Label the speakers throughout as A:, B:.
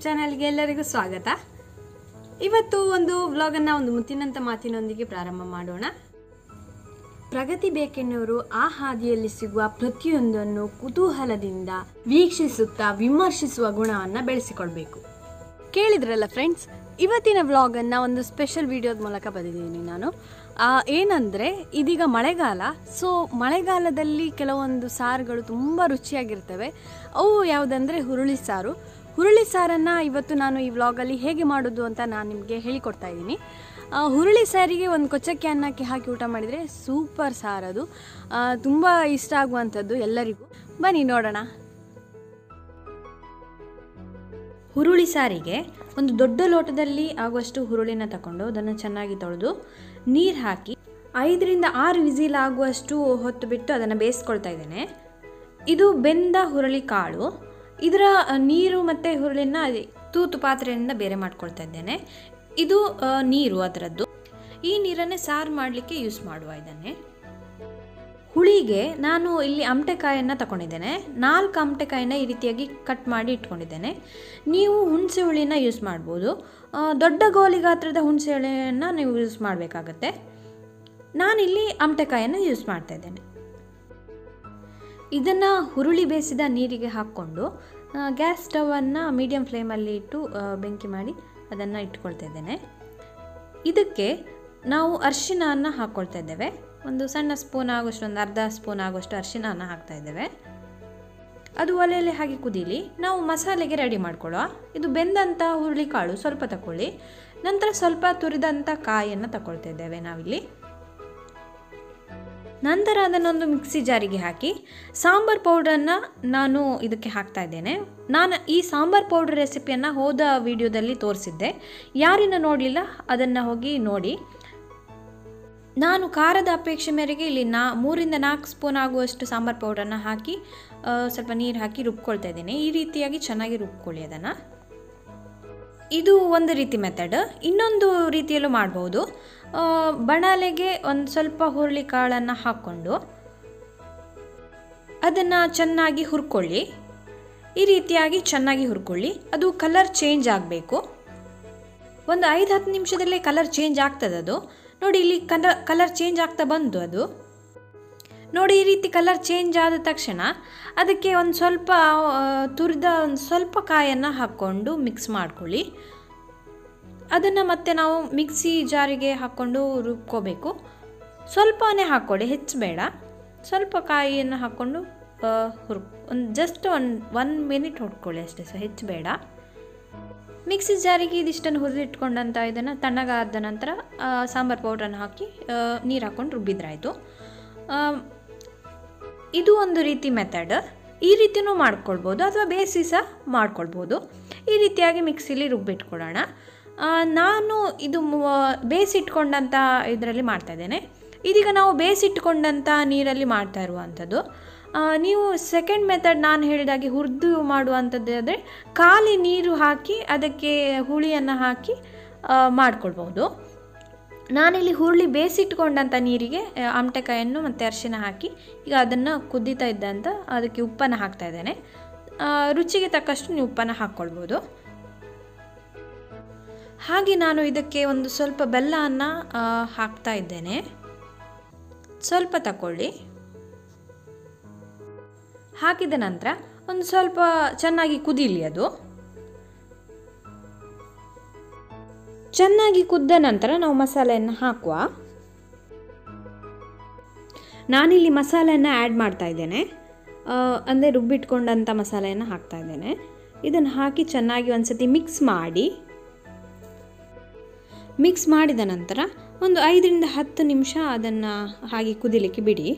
A: ಚಾನೆಲ್ಗೆ ಎಲ್ಲರಿಗೂ ಸ್ವಾಗತ ಇವತ್ತು ಒಂದು ವ್ಲಾಗನ್ನು ಒಂದು ಮುತ್ತಿನಂತ ಮಾತಿನೊಂದಿಗೆ ಪ್ರಾರಂಭ ಮಾಡೋಣ ಪ್ರಗತಿ ಬೇಕೆನ್ನುವರು ಆ ಹಾದಿಯಲ್ಲಿ ಸಿಗುವ ಪ್ರತಿಯೊಂದನ್ನು ಕುತೂಹಲದಿಂದ ವೀಕ್ಷಿಸುತ್ತಾ ವಿಮರ್ಶಿಸುವ ಗುಣವನ್ನು ಬೆಳೆಸಿಕೊಳ್ಬೇಕು ಕೇಳಿದ್ರಲ್ಲ ಫ್ರೆಂಡ್ಸ್ ಇವತ್ತಿನ ವ್ಲಾಗನ್ನು ಒಂದು ಸ್ಪೆಷಲ್ ವಿಡಿಯೋದ ಮೂಲಕ ಬಂದಿದ್ದೀನಿ ನಾನು ಆ, ಏನಂದ್ರೆ ಇದೀಗ ಮಳೆಗಾಲ ಸೊ ಮಳೆಗಾಲದಲ್ಲಿ ಕೆಲವೊಂದು ಸಾರುಗಳು ತುಂಬ ರುಚಿಯಾಗಿರ್ತವೆ ಅವು ಯಾವುದಂದ್ರೆ ಹುರುಳಿ ಸಾರು ಹುರುಳಿ ಸಾರನ್ನು ಇವತ್ತು ನಾನು ಈ ವ್ಲಾಗಲ್ಲಿ ಹೇಗೆ ಮಾಡೋದು ಅಂತ ನಾನು ನಿಮಗೆ ಹೇಳಿಕೊಡ್ತಾ ಇದ್ದೀನಿ ಆ, ಹುರುಳಿ ಸಾರಿಗೆ ಒಂದು ಕೊಚ್ಚಕ್ಕೆ ಅನ್ನಕ್ಕೆ ಹಾಕಿ ಊಟ ಮಾಡಿದರೆ ಸೂಪರ್ ಸಾರದು ತುಂಬ ಇಷ್ಟ ಆಗುವಂಥದ್ದು ಎಲ್ಲರಿಗೂ ಬನ್ನಿ ನೋಡೋಣ ಹುರುಳಿ ಸಾರಿಗೆ ಒಂದು ದೊಡ್ಡ ಲೋಟದಲ್ಲಿ ಆಗುವಷ್ಟು ಹುರುಳಿನ ತಗೊಂಡು ಅದನ್ನು ಚೆನ್ನಾಗಿ ತೊಳೆದು ನೀರು ಹಾಕಿ ಐದರಿಂದ ಆರು ವಿಸಿಲ್ ಆಗುವಷ್ಟು ಹೊತ್ತು ಬಿಟ್ಟು ಅದನ್ನು ಬೇಯಿಸ್ಕೊಳ್ತಾ ಇದ್ದೇನೆ ಇದು ಬೆಂದ ಹುರುಳಿ ಕಾಳು ಇದರ ಆ, ನೀರು ಮತ್ತು ಹುರುಳಿನ ತೂತು ಪಾತ್ರೆಯಿಂದ ಬೇರೆ ಮಾಡ್ಕೊಳ್ತಾ ಇದ್ದೇನೆ ಇದು ಆ, ನೀರು ಅದರದ್ದು ಈ ನೀರನ್ನೇ ಸಾರು ಮಾಡಲಿಕ್ಕೆ ಯೂಸ್ ಮಾಡುವ ಇದನ್ನೇ ಹುಳಿಗೆ ನಾನು ಇಲ್ಲಿ ಅಮಟೆಕಾಯನ್ನು ತಗೊಂಡಿದ್ದೇನೆ ನಾಲ್ಕು ಅಮಟೆಕಾಯಿನ ಈ ರೀತಿಯಾಗಿ ಕಟ್ ಮಾಡಿ ಇಟ್ಕೊಂಡಿದ್ದೇನೆ ನೀವು ಹುಣಸೆ ಹುಳಿನ ಯೂಸ್ ಮಾಡ್ಬೋದು ಆ, ದೊಡ್ಡ ಗೋಲಿ ಗಾತ್ರದ ಹುಣಸೆ ಹುಳಿಯನ್ನು ನೀವು ಯೂಸ್ ಮಾಡಬೇಕಾಗತ್ತೆ ನಾನಿಲ್ಲಿ ಅಮಟೆಕಾಯನ್ನು ಯೂಸ್ ಮಾಡ್ತಾ ಇದ್ದೇನೆ ಇದನ್ನು ಹುರುಳಿ ಬೇಯಿಸಿದ ನೀರಿಗೆ ಹಾಕ್ಕೊಂಡು ಆ, ಗ್ಯಾಸ್ ಸ್ಟವನ್ನು ಮೀಡಿಯಮ್ ಫ್ಲೇಮಲ್ಲಿ ಇಟ್ಟು ಆ, ಬೆಂಕಿ ಮಾಡಿ ಅದನ್ನು ಇಟ್ಕೊಳ್ತಾ ಇದ್ದೇನೆ ಇದಕ್ಕೆ ನಾವು ಅರಿಶಿನವನ್ನು ಹಾಕ್ಕೊಳ್ತಾ ಇದ್ದೇವೆ ಒಂದು ಸಣ್ಣ ಸ್ಪೂನ್ ಆಗುವಷ್ಟು ಒಂದು ಅರ್ಧ ಸ್ಪೂನ್ ಆಗುವಷ್ಟು ಅರಿಶಿನವನ್ನು ಹಾಕ್ತಾ ಇದ್ದೇವೆ ಅದು ಒಲೆಯಲ್ಲಿ ಹಾಗೆ ಕುದೀಲಿ ನಾವು ಮಸಾಲೆಗೆ ರೆಡಿ ಮಾಡ್ಕೊಳ್ಳುವ ಇದು ಬೆಂದಂಥ ಹುರುಳಿಕಾಳು ಸ್ವಲ್ಪ ತಗೊಳ್ಳಿ ನಂತರ ಸ್ವಲ್ಪ ತುರಿದಂಥ ಕಾಯನ್ನು ತಗೊಳ್ತಾ ಇದ್ದೇವೆ ನಾವಿಲ್ಲಿ ನಂತರ ಅದನ್ನೊಂದು ಮಿಕ್ಸಿ ಜಾರಿಗೆ ಹಾಕಿ ಸಾಂಬಾರ್ ಪೌಡ್ರನ್ನು ನಾನು ಇದಕ್ಕೆ ಹಾಕ್ತಾ ಇದ್ದೇನೆ ನಾನು ಈ ಸಾಂಬಾರ್ ಪೌಡ್ರ್ ರೆಸಿಪಿಯನ್ನು ಹೋದ ವಿಡಿಯೋದಲ್ಲಿ ತೋರಿಸಿದ್ದೆ ಯಾರಿನ ನೋಡಲಿಲ್ಲ ಅದನ್ನು ಹೋಗಿ ನೋಡಿ ನಾನು ಖಾರದ ಅಪೇಕ್ಷೆ ಮೇರೆಗೆ ಇಲ್ಲಿ ನಾ ಮೂರಿಂದ ನಾಲ್ಕು ಸ್ಪೂನ್ ಆಗುವಷ್ಟು ಸಾಂಬಾರ್ ಪೌಡ್ರನ್ನು ಹಾಕಿ ಆ, ಸ್ವಲ್ಪ ನೀರು ಹಾಕಿ ರುಬ್ಕೊಳ್ತಾ ಇದ್ದೇನೆ ಈ ರೀತಿಯಾಗಿ ಚೆನ್ನಾಗಿ ರುಬ್ಕೊಳ್ಳಿ ಅದನ್ನು ಇದು ಒಂದು ರೀತಿ ಮೆಥಡ್ ಇನ್ನೊಂದು ರೀತಿಯಲ್ಲೂ ಮಾಡ್ಬೋದು ಆ, ಬಣಲೆಗೆ ಒಂದು ಸ್ವಲ್ಪ ಹುರುಳಿ ಕಾಳನ್ನು ಹಾಕ್ಕೊಂಡು ಅದನ್ನು ಚೆನ್ನಾಗಿ ಹುರ್ಕೊಳ್ಳಿ ಈ ರೀತಿಯಾಗಿ ಚೆನ್ನಾಗಿ ಹುರ್ಕೊಳ್ಳಿ ಅದು ಕಲರ್ ಚೇಂಜ್ ಆಗಬೇಕು ಒಂದು ಐದು ಹತ್ತು ನಿಮಿಷದಲ್ಲೇ ಕಲರ್ ಚೇಂಜ್ ಆಗ್ತದೆ ಅದು ನೋಡಿ ಇಲ್ಲಿ ಕಲ ಕಲರ್ ಚೇಂಜ್ ಆಗ್ತಾ ಬಂತು ಅದು ನೋಡಿ ಈ ರೀತಿ ಕಲರ್ ಚೇಂಜ್ ಆದ ತಕ್ಷಣ ಅದಕ್ಕೆ ಒಂದು ಸ್ವಲ್ಪ ಆ, ತುರಿದ ಒಂದು ಸ್ವಲ್ಪ ಕಾಯನ್ನು ಹಾಕ್ಕೊಂಡು ಮಿಕ್ಸ್ ಮಾಡ್ಕೊಳ್ಳಿ ಅದನ್ನು ಮತ್ತೆ ನಾವು ಮಿಕ್ಸಿ ಜಾರಿಗೆ ಹಾಕ್ಕೊಂಡು ರುಬ್ಕೋಬೇಕು ಸ್ವಲ್ಪನೇ ಹಾಕ್ಕೊಳ್ಳಿ ಹೆಚ್ಚು ಬೇಡ ಸ್ವಲ್ಪ ಕಾಯಿಯನ್ನು ಹಾಕ್ಕೊಂಡು ಆ, ಹುರ್ ಒಂದು ಜಸ್ಟ್ ಒಂದು ಒನ್ ಮಿನಿಟ್ ಹುರ್ಕೊಳ್ಳಿ ಅಷ್ಟೇ ಸಹ ಹೆಚ್ಚು ಬೇಡ ಮಿಕ್ಸಿ ಜಾರಿಗೆ ಇದಿಷ್ಟನ್ನು ಹುರಿದಿಟ್ಕೊಂಡಂಥ ಇದನ್ನು ತಣ್ಣಗಾದ ನಂತರ ಆ, ಸಾಂಬಾರ್ ಪೌಡ್ರನ್ನು ಹಾಕಿ ನೀರು ಹಾಕ್ಕೊಂಡು ರುಬ್ಬಿದ್ರಾಯಿತು ಆ, ಇದು ಒಂದು ರೀತಿ ಮೆಥಡ್ ಈ ರೀತಿನೂ ಮಾಡ್ಕೊಳ್ಬೋದು ಅಥವಾ ಬೇಯಿಸಿ ಸಹ ಮಾಡ್ಕೊಳ್ಬೋದು ಈ ರೀತಿಯಾಗಿ ಮಿಕ್ಸಿಲಿ ರುಬ್ಬಿಟ್ಕೊಳ್ಳೋಣ ಆ, ನಾನು ಇದು ಮು- ಬೇಯಿಸಿಟ್ಕೊಂಡಂಥ ಇದರಲ್ಲಿ ಮಾಡ್ತಾ ಇದ್ದೇನೆ ಇದೀಗ ನಾವು ಬೇಯಿಸಿಟ್ಕೊಂಡಂಥ ನೀರಲ್ಲಿ ಮಾಡ್ತಾ ಇರುವಂಥದ್ದು ಆ, ನೀವು ಸೆಕೆಂಡ್ ಮೆಥಡ್ ನಾನು ಹೇಳಿದಾಗೆ ಹುರಿದು ಮಾಡುವಂಥದ್ದು ಆದರೆ ಖಾಲಿ ನೀರು ಹಾಕಿ ಅದಕ್ಕೆ ಹುಳಿಯನ್ನು ಹಾಕಿ ಆ, ಮಾಡ್ಕೊಳ್ಬೋದು ನಾನಿಲ್ಲಿ ಹುರುಳಿ ಬೇಯಿಸಿಟ್ಕೊಂಡಂಥ ನೀರಿಗೆ ಆ, ಆಮಟೆಕಾಯನ್ನು ಮತ್ತು ಅರಿಶಿನ ಹಾಕಿ ಈಗ ಅದನ್ನು ಕುದೀತಾ ಇದ್ದಂತ ಅದಕ್ಕೆ ಉಪ್ಪನ್ನು ಹಾಕ್ತಾ ಇದ್ದೇನೆ ಆ, ರುಚಿಗೆ ತಕ್ಕಷ್ಟು ನೀವು ಉಪ್ಪನ್ನು ಹಾಕ್ಕೊಳ್ಬೋದು ಹಾಗೆ ನಾನು ಇದಕ್ಕೆ ಒಂದು ಸ್ವಲ್ಪ ಬೆಲ್ಲವನ್ನು ಆ, ಹಾಕ್ತಾ ಇದ್ದೇನೆ ಸ್ವಲ್ಪ ತಗೊಳ್ಳಿ ಹಾಕಿದ ನಂತರ ಒಂದು ಸ್ವಲ್ಪ ಚೆನ್ನಾಗಿ ಕುದೀಲಿ ಅದು ಚೆನ್ನಾಗಿ ಕುದ್ದ ನಂತರ ನಾವು ಮಸಾಲೆಯನ್ನು ಹಾಕುವ ನಾನಿಲ್ಲಿ ಮಸಾಲೆಯನ್ನು ಆ್ಯಡ್ ಮಾಡ್ತಾ ಇದ್ದೇನೆ ಅಂದರೆ ರುಬ್ಬಿಟ್ಕೊಂಡಂಥ ಮಸಾಲೆಯನ್ನು ಹಾಕ್ತಾ ಇದ್ದೇನೆ ಇದನ್ನು ಹಾಕಿ ಚೆನ್ನಾಗಿ ಒಂದ್ಸತಿ ಮಿಕ್ಸ್ ಮಾಡಿ ಮಿಕ್ಸ್ ಮಾಡಿದ ನಂತರ ಒಂದು ಐದರಿಂದ ಹತ್ತು ನಿಮಿಷ ಅದನ್ನು ಹಾಗೆ ಕುದಿಲಿಕ್ಕೆ ಬಿಡಿ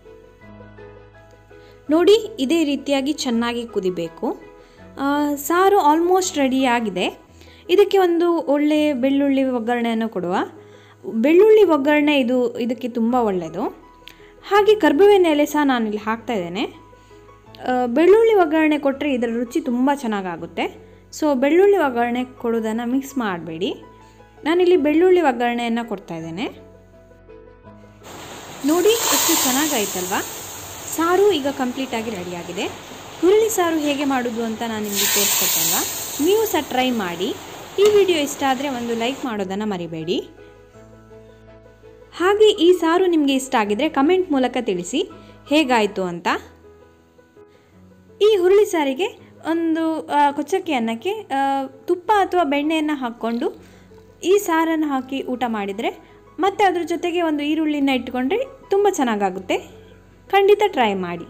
A: ನೋಡಿ ಇದೇ ರೀತಿಯಾಗಿ ಚೆನ್ನಾಗಿ ಕುದಿಬೇಕು ಆ, ಸಾರು ಆಲ್ಮೋಸ್ಟ್ ರೆಡಿ ಆಗಿದೆ ಇದಕ್ಕೆ ಒಂದು ಒಳ್ಳೆಯ ಬೆಳ್ಳುಳ್ಳಿ ಒಗ್ಗರಣೆಯನ್ನು ಕೊಡುವ ಬೆಳ್ಳುಳ್ಳಿ ಒಗ್ಗರಣೆ ಇದು ಇದಕ್ಕೆ ತುಂಬ ಒಳ್ಳೆಯದು ಹಾಗೆ ಕರ್ಬೇವಿನ ಎಲೆ ಸಹ ನಾನಿಲ್ಲಿ ಹಾಕ್ತಾ ಇದ್ದೇನೆ ಆ, ಬೆಳ್ಳುಳ್ಳಿ ಒಗ್ಗರಣೆ ಕೊಟ್ಟರೆ ಇದರ ರುಚಿ ತುಂಬ ಚೆನ್ನಾಗಾಗುತ್ತೆ ಸೊ ಬೆಳ್ಳುಳ್ಳಿ ಒಗ್ಗರಣೆ ಕೊಡೋದನ್ನು ಮಿಕ್ಸ್ ಮಾಡಬೇಡಿ ನಾನಿಲ್ಲಿ ಬೆಳ್ಳುಳ್ಳಿ ಒಗ್ಗರಣೆಯನ್ನು ಕೊಡ್ತಾ ಇದ್ದೇನೆ ನೋಡಿ ಎಷ್ಟು ಚೆನ್ನಾಗಾಯ್ತಲ್ವಾ ಸಾರು ಈಗ ಕಂಪ್ಲೀಟಾಗಿ ರೆಡಿಯಾಗಿದೆ ಹುರುಳಿ ಸಾರು ಹೇಗೆ ಮಾಡೋದು ಅಂತ ನಾನು ನಿಮಗೆ ತೋರಿಸ್ಕೊಟ್ಟಲ್ವಾ ನೀವು ಸಹ ಟ್ರೈ ಮಾಡಿ ಈ ವಿಡಿಯೋ ಇಷ್ಟ ಆದರೆ ಒಂದು ಲೈಕ್ ಮಾಡೋದನ್ನು ಮರಿಬೇಡಿ ಹಾಗೆ ಈ ಸಾರು ನಿಮಗೆ ಇಷ್ಟ ಆಗಿದ್ರೆ ಕಮೆಂಟ್ ಮೂಲಕ ತಿಳಿಸಿ ಹೇಗಾಯಿತು ಅಂತ ಈ ಹುರುಳಿ ಸಾರಿಗೆ ಒಂದು ಆ, ಕೊಚ್ಚಕ್ಕಿ ಅನ್ನಕ್ಕೆ ಆ, ತುಪ್ಪ ಅಥವಾ ಬೆಣ್ಣೆಯನ್ನು ಹಾಕ್ಕೊಂಡು ಈ ಸಾರನ್ನು ಹಾಕಿ ಊಟ ಮಾಡಿದರೆ ಮತ್ತು ಅದ್ರ ಜೊತೆಗೆ ಒಂದು ಈರುಳ್ಳಿನ ಇಟ್ಕೊಂಡ್ರೆ ತುಂಬ ಚೆನ್ನಾಗಾಗುತ್ತೆ ಖಂಡಿತ ಟ್ರೈ ಮಾಡಿ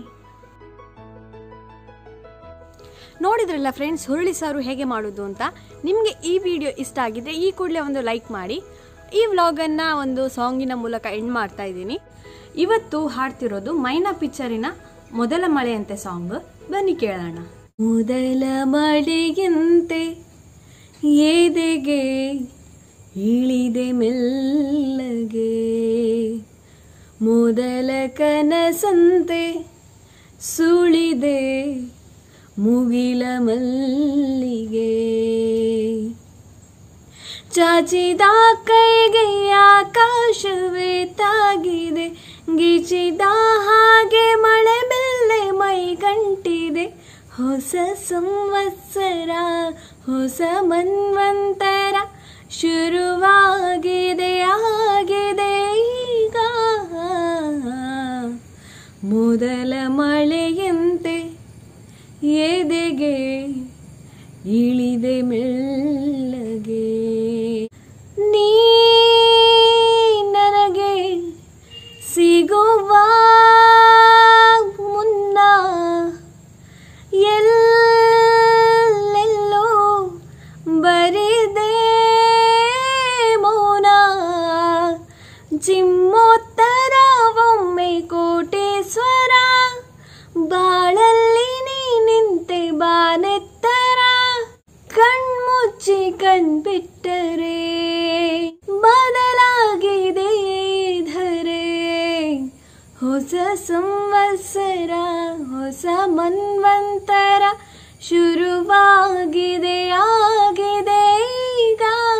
A: ನೋಡಿದ್ರಲ್ಲ ಫ್ರೆಂಡ್ಸ್ ಹುರುಳಿ ಸಾರು ಹೇಗೆ ಮಾಡೋದು ಅಂತ ನಿಮಗೆ ಈ ವಿಡಿಯೋ ಇಷ್ಟ ಆಗಿದ್ರೆ ಈ ಕೂಡಲೇ ಒಂದು ಲೈಕ್ ಮಾಡಿ ಈ ವ್ಲಾಗನ್ನು ಒಂದು ಸಾಂಗಿನ ಮೂಲಕ ಎಂಡ್ ಮಾಡ್ತಾ ಇದ್ದೀನಿ ಇವತ್ತು ಹಾಡ್ತಿರೋದು ಮೈನಾ ಪಿಕ್ಚರಿನ ಮೊದಲ ಮಳೆಯಂತೆ ಸಾಂಗ್ ಬನ್ನಿ ಕೇಳೋಣ ಮೊದಲ ಮಳೆಯಂತೆ ಎದೆಗೆ ಇಳಿದೆ ಮೆಲ್ಲಗೆ ಮೊದಲ ಕನಸಂತೆ ಸುಳಿದೆ ಮುಗಿಲ ಮಲ್ಲಿಗೆ ಚಾಚಿದ ಕೈಗೆ ಆಕಾಶವೇ ತಾಗಿದೆ ಗಿಚಿದ ಹಾಗೆ ಮಳೆ ಬೆಲ್ಲೆ ಮೈ ಗಂಟಿದೆ ಹೊಸ ಸಂವತ್ಸರ ಹೊಸ ಮನ್ವಂತರ ಶುರುವಾಗಿದೆ ಆಗಿದೆ ಈಗ ಮೊದಲ ಮಳೆಯಂತೆ ಎದೆಗೆ ಇಳಿದೆ ಮೆಲ್ಲಗೆ ನೀ ನನಗೆ ಸಿಗುವ ಮುನ್ನ ಎಲ್ಲೆಲ್ಲೋ ಬರಿದೆ ಮೌನ ಚಿಮ್ಮೋತ್ತರ ಒಮ್ಮೆ ಕೋಟೇಶ್ವರ ಬಾಳಲ್ಲಿ ನೀ ನಿಂತೆ ಬಾನೆತ್ತರ ಕಣ್ಮುಚ್ಚಿ ಕಣ್ಬಿಟ್ಟರೆ ಬದಲಾಗಿದೆ ಧರೆ ಹೊಸ ಸಂವತ್ಸರ ಹೊಸ ಮನ್ವಂತರ ಶುರುವಾಗಿದೆ ಆಗಿದೆ ಈಗ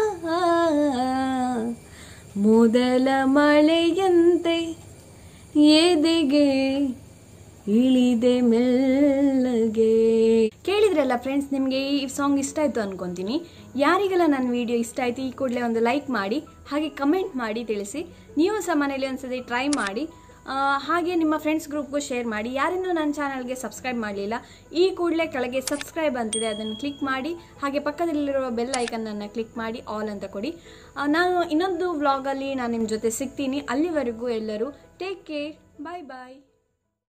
A: ಮೊದಲ ಮಳೆಯಂತೆ ಎದೆಗೆ ಇಳಿದೆ ಮೆಲ್ಲಗೆ ಕೇಳಿದ್ರಲ್ಲ ಫ್ರೆಂಡ್ಸ್ ನಿಮಗೆ ಈ ಸಾಂಗ್ ಇಷ್ಟ ಆಯಿತು ಅನ್ಕೊಂತೀನಿ ಯಾರಿಗೆಲ್ಲ ನನ್ನ ವಿಡಿಯೋ ಇಷ್ಟ ಆಯಿತು ಈ ಕೂಡಲೇ ಒಂದು ಲೈಕ್ ಮಾಡಿ ಹಾಗೆ ಕಮೆಂಟ್ ಮಾಡಿ ತಿಳಿಸಿ ನೀವು ಸಹ ಮನೇಲಿ ಒಂದ್ಸತಿ ಟ್ರೈ ಮಾಡಿ ಆ, ಹಾಗೆ ನಿಮ್ಮ ಫ್ರೆಂಡ್ಸ್ ಗ್ರೂಪ್ಗೂ ಶೇರ್ ಮಾಡಿ ಯಾರಿನ್ನೂ ನನ್ನ ಚಾನಲ್ಗೆ ಸಬ್ಸ್ಕ್ರೈಬ್ ಮಾಡಲಿಲ್ಲ ಈ ಕೂಡಲೇ ಕೆಳಗೆ ಸಬ್ಸ್ಕ್ರೈಬ್ ಅಂತಿದೆ ಅದನ್ನು ಕ್ಲಿಕ್ ಮಾಡಿ ಹಾಗೆ ಪಕ್ಕದಲ್ಲಿರುವ ಬೆಲ್ ಐಕನ್ನನ್ನು ಕ್ಲಿಕ್ ಮಾಡಿ ಆಲ್ ಅಂತ ಕೊಡಿ ಆ, ನಾನು ಇನ್ನೊಂದು ವ್ಲಾಗಲ್ಲಿ ನಾನು ನಿಮ್ಮ ಜೊತೆ ಸಿಗ್ತೀನಿ ಅಲ್ಲಿವರೆಗೂ ಎಲ್ಲರೂ ಟೇಕ್ ಕೇರ್ ಬಾಯ್ ಬಾಯ್